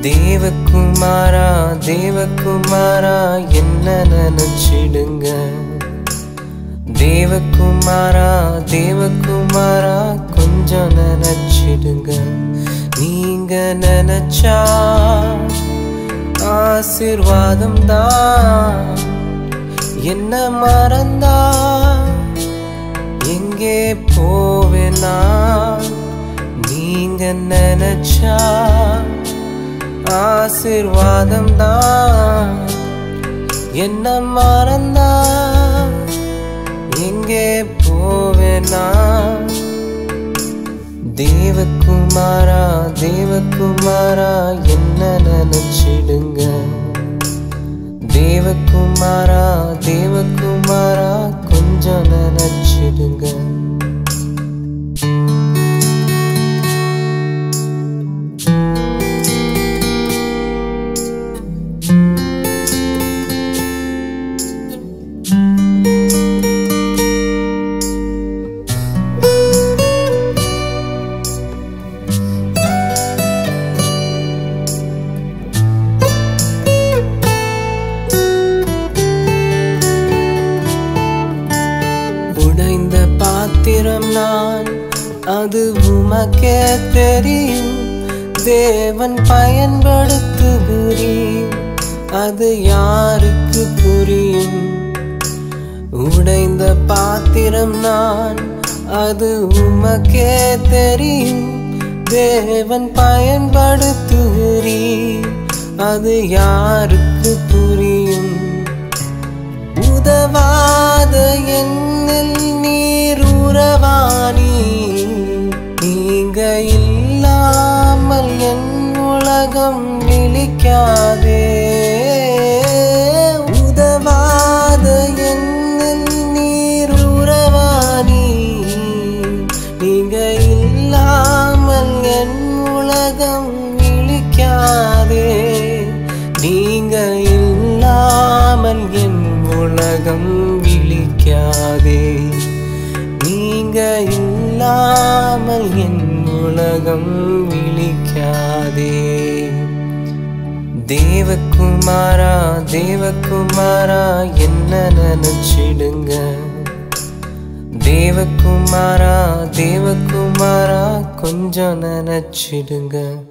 தேவகுமாரா தேவகுமாரா என்ன நினைச்சிடுங்க தேவகுமாரா தேவகுமாரா கொஞ்சம் நினைச்சிடுங்க நீங்க நினைச்சா ஆசிர்வாதம் தான் என்ன மறந்தா எங்கே போவேனா நீங்க நினைச்சா ஆசிர்வாதம் தான் என்ன மறந்தா எங்கே போவேனா தேவகுமாரா தேவகுமாரா என்ன நினைச்சிடுங்க தேவகுமாரா தேவகுமாரா கொஞ்சம் நினைச்சிடுங்க உடைந்த பாத்திரம் நான் அது உமக்கே தெரியும் தேவன் பயன்படுத்துகிறீர் அது யாருக்கு புரியும் உடைந்த பாத்திரம் நான் அது உமக்கே தெரியும் தேவன் பயன்படுத்துகிறீர் அது யாருக்கு புரியும் உதவாத என்னில் நீர் உறவானி நீங்க இல்லாமல் என் உலகம் விழிக்காதே உதவாத என்னில் நீர் உறவானி நீங்க இல்லாமல் என் உலகம் விழிக்காதே நீங்க இல்லாமல் என் உலகம் விழிக்காதே நீங்க இல்லாமல் என் உலகம் விழிக்காதே தேவகுமாரா தேவகுமாரா என்ன நினைச்சிடுங்க தேவகுமாரா தேவகுமாரா கொஞ்சம் நினைச்சிடுங்க